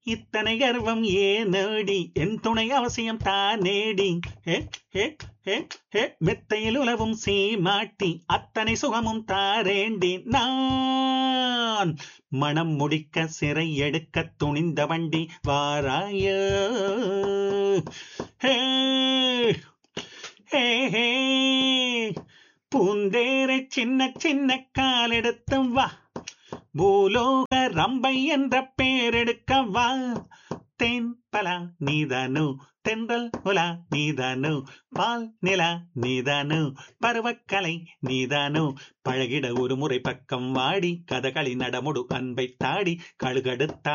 இத்தனை கர்வம் ஏனேடி என் துணை அவசியம் தானேடி ஹே ஹே ஹே ஹே மெத்தையில் உலவும் சீமாட்டி அத்தனை சுகமும் தாரேண்டி நான் மனம் முடிக்க சிறை எடுக்க துணிந்த வண்டி வாராயோ ஹே ஹே ஹே பூந்தேரை சின்ன சின்ன காலெடுத்து வா பூலோக ரம்பை என்ற பேரெடுக்க வா தேன் பலா நீதானு தென்றல் உலா நீதானு பால் நிலா நீதானு பருவக்கலை நீதானு பழகிட ஒரு முறை பக்கம் வாடி கதகளி நடமுடு அன்பை தாடி கழுகடுத்தா